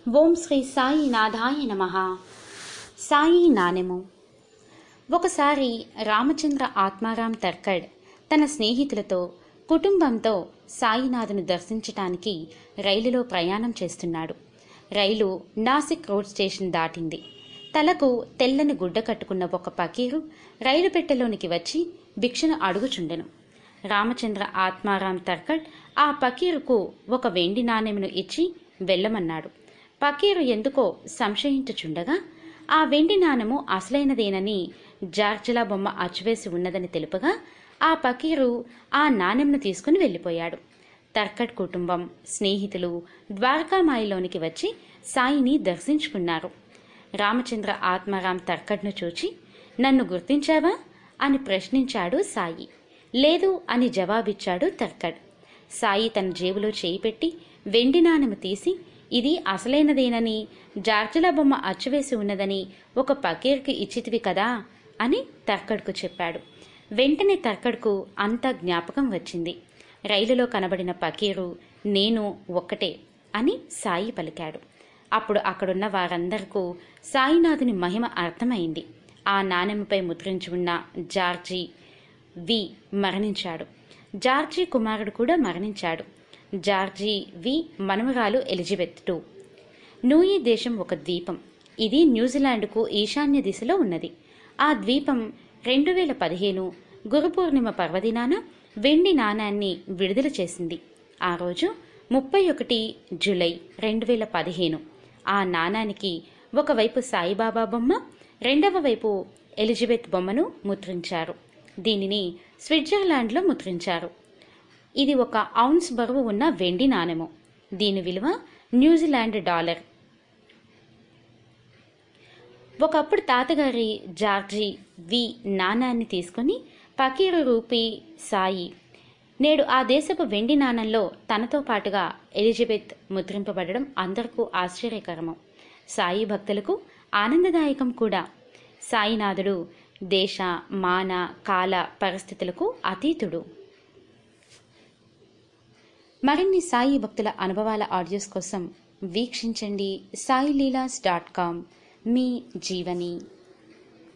ఓం శ్రీ సాయినాథాయ నమ సాయి నాణెము ఒకసారి రామచంద్ర ఆత్మారాం తర్కడ్ తన స్నేహితులతో కుటుంబంతో సాయినాథును దర్శించటానికి రైలులో ప్రయాణం చేస్తున్నాడు రైలు నాసిక్ రోడ్ స్టేషన్ దాటింది తలకు తెల్లని గుడ్డ కట్టుకున్న ఒక పకీరు రైలు పెట్టెలోనికి వచ్చి భిక్షను అడుగుచుండెను రామచంద్ర ఆత్మారాం తర్కడ్ ఆ పకీరుకు ఒక వెండి నాణెమును ఇచ్చి వెళ్ళమన్నాడు పకీరు ఎందుకో సంశయించుచుండగా ఆ వెండి నాణెము అసలైనదేనని జార్జలా బొమ్మ అచ్చువేసి ఉన్నదని తెలుపగా ఆ పకీరు ఆ నాణెంను తీసుకుని వెళ్ళిపోయాడు తర్కడ్ కుటుంబం స్నేహితులు ద్వారకామాయిలోనికి వచ్చి సాయిని దర్శించుకున్నారు రామచంద్ర ఆత్మారాం తర్కడ్ను చూచి నన్ను గుర్తించావా అని ప్రశ్నించాడు సాయి లేదు అని జవాబిచ్చాడు తర్కడ్ సాయి తన జేబులో చేయి పెట్టి వెండి నాణెము తీసి ఇది అసలైనదేనని జార్జల బొమ్మ అచ్చువేసి ఉన్నదని ఒక పకీర్కి ఇచ్చితివి కదా అని తర్కడ్కు చెప్పాడు వెంటనే తర్కడ్కు అంత జ్ఞాపకం వచ్చింది రైలులో కనబడిన పకీరు నేను ఒక్కటే అని సాయి పలికాడు అప్పుడు అక్కడున్న వారందరికీ సాయినాథుని మహిమ అర్థమైంది ఆ నాణెంపై ముద్రించి ఉన్న జార్జీ వి మరణించాడు జార్జీ కుమారుడు కూడా మరణించాడు జార్జీ వి మనుమరాలు ఎలిజబెత్ టూ నూయి దేశం ఒక ద్వీపం ఇది న్యూజిలాండ్కు ఈశాన్య దిశలో ఉన్నది ఆ ద్వీపం రెండు వేల పదిహేను గురు పూర్ణిమ పర్వదినాన వెండి నాణాన్ని విడుదల చేసింది ఆ రోజు ముప్పై ఒకటి జులై రెండు వేల పదిహేను ఆ నాణానికి ఒకవైపు సాయిబాబా బొమ్మ రెండవ వైపు ఎలిజబెత్ బొమ్మను ముద్రించారు దీనిని స్విట్జర్లాండ్లో ముద్రించారు ఇది ఒక ఔన్స్ బరువు ఉన్న వెండి నాణెము దీని విలువ న్యూజిలాండ్ డాలర్ ఒకప్పుడు తాతగారి జార్జీ వి నాణాన్ని తీసుకుని పకీరు రూపీ సాయి నేడు ఆ దేశపు వెండి నాణంలో తనతో పాటుగా ఎలిజబెత్ ముద్రింపబడడం అందరికీ ఆశ్చర్యకరము సాయి భక్తులకు ఆనందదాయకం కూడా సాయినాథుడు దేశ మాన కాల పరిస్థితులకు అతీతుడు మరిన్ని సాయి భక్తుల అనుభవాల ఆడియోస్ కోసం వీక్షించండి సాయిలీలాస్ డాట్ కామ్ మీ జీవని